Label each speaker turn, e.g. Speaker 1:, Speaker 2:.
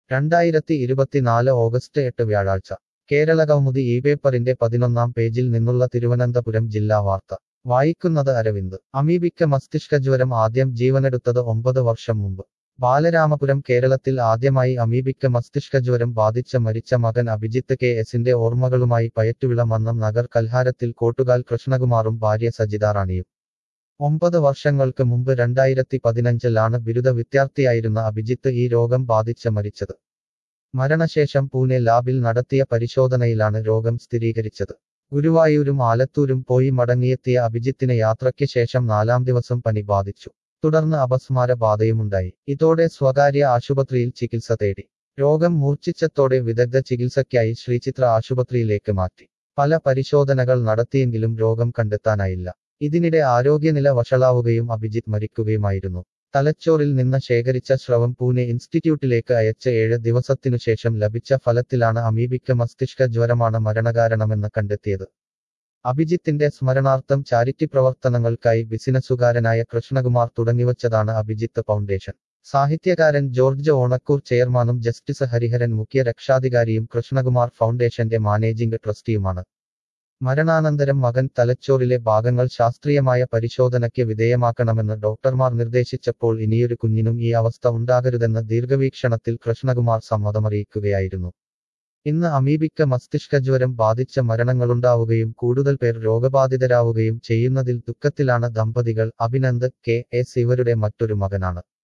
Speaker 1: രണ്ടായിരത്തി ഇരുപത്തിനാല് ഓഗസ്റ്റ് എട്ട് വ്യാഴാഴ്ച കേരള കൗമുദി ഈ പേപ്പറിന്റെ പതിനൊന്നാം പേജിൽ നിന്നുള്ള തിരുവനന്തപുരം ജില്ലാ വാർത്ത വായിക്കുന്നത് അരവിന്ദ് അമീബിക്ക മസ്തിഷ്കജ്വരം ആദ്യം ജീവനെടുത്തത് ഒമ്പത് വർഷം മുമ്പ് ബാലരാമപുരം കേരളത്തിൽ ആദ്യമായി അമീബിക്ക മസ്തിഷ്കജ്വരം ബാധിച്ച മരിച്ച മകൻ അഭിജിത്ത് കെ എസിന്റെ ഓർമ്മകളുമായി പയറ്റുവിള മന്നം നഗർ കൽഹാരത്തിൽ കോട്ടുകാൽ കൃഷ്ണകുമാറും ഭാര്യ സജിത റാണിയും ഒമ്പത് വർഷങ്ങൾക്ക് മുമ്പ് രണ്ടായിരത്തി പതിനഞ്ചിലാണ് ബിരുദ വിദ്യാർത്ഥിയായിരുന്ന അഭിജിത്ത് ഈ രോഗം ബാധിച്ച് മരിച്ചത് മരണശേഷം പൂനെ ലാബിൽ നടത്തിയ പരിശോധനയിലാണ് രോഗം സ്ഥിരീകരിച്ചത് ഗുരുവായൂരും ആലത്തൂരും പോയി മടങ്ങിയെത്തിയ അഭിജിത്തിന് യാത്രയ്ക്ക് ശേഷം നാലാം ദിവസം പനി ബാധിച്ചു തുടർന്ന് അപസ്മാര ബാധയുമുണ്ടായി ഇതോടെ സ്വകാര്യ ആശുപത്രിയിൽ ചികിത്സ തേടി രോഗം മൂർച്ഛിച്ചത്തോടെ വിദഗ്ധ ചികിത്സയ്ക്കായി ശ്രീചിത്ര ആശുപത്രിയിലേക്ക് മാറ്റി പല പരിശോധനകൾ നടത്തിയെങ്കിലും രോഗം കണ്ടെത്താനായില്ല ഇതിനിടെ ആരോഗ്യനില വഷളാവുകയും അഭിജിത്ത് മരിക്കുകയുമായിരുന്നു തലച്ചോറിൽ നിന്ന് ശേഖരിച്ച സ്രവം പൂനെ ഇൻസ്റ്റിറ്റ്യൂട്ടിലേക്ക് അയച്ച ഏഴ് ദിവസത്തിനുശേഷം ലഭിച്ച ഫലത്തിലാണ് അമീബിക്ക മസ്തിഷ്ക ജ്വരമാണ് മരണകാരണമെന്ന് കണ്ടെത്തിയത് അഭിജിത്തിന്റെ സ്മരണാർത്ഥം ചാരിറ്റി പ്രവർത്തനങ്ങൾക്കായി ബിസിനസ്സുകാരനായ കൃഷ്ണകുമാർ തുടങ്ങിവച്ചതാണ് അഭിജിത്ത് ഫൗണ്ടേഷൻ സാഹിത്യകാരൻ ജോർജ് ഓണക്കൂർ ചെയർമാനും ജസ്റ്റിസ് ഹരിഹരൻ മുഖ്യ രക്ഷാധികാരിയും കൃഷ്ണകുമാർ ഫൗണ്ടേഷന്റെ മാനേജിംഗ് ട്രസ്റ്റിയുമാണ് മരണാനന്തരം മകൻ തലച്ചോറിലെ ഭാഗങ്ങൾ ശാസ്ത്രീയമായ പരിശോധനയ്ക്ക് വിധേയമാക്കണമെന്ന് ഡോക്ടർമാർ നിർദ്ദേശിച്ചപ്പോൾ ഇനിയൊരു കുഞ്ഞിനും ഈ അവസ്ഥ ഉണ്ടാകരുതെന്ന് ദീർഘവീക്ഷണത്തിൽ കൃഷ്ണകുമാർ സമ്മതമറിയിക്കുകയായിരുന്നു ഇന്ന് അമീബിക്ക മസ്തിഷ്കജ്വരം ബാധിച്ച മരണങ്ങളുണ്ടാവുകയും കൂടുതൽ പേർ രോഗബാധിതരാവുകയും ചെയ്യുന്നതിൽ ദുഃഖത്തിലാണ് ദമ്പതികൾ അഭിനന്ദ് കെ എസ് ഇവരുടെ മറ്റൊരു മകനാണ്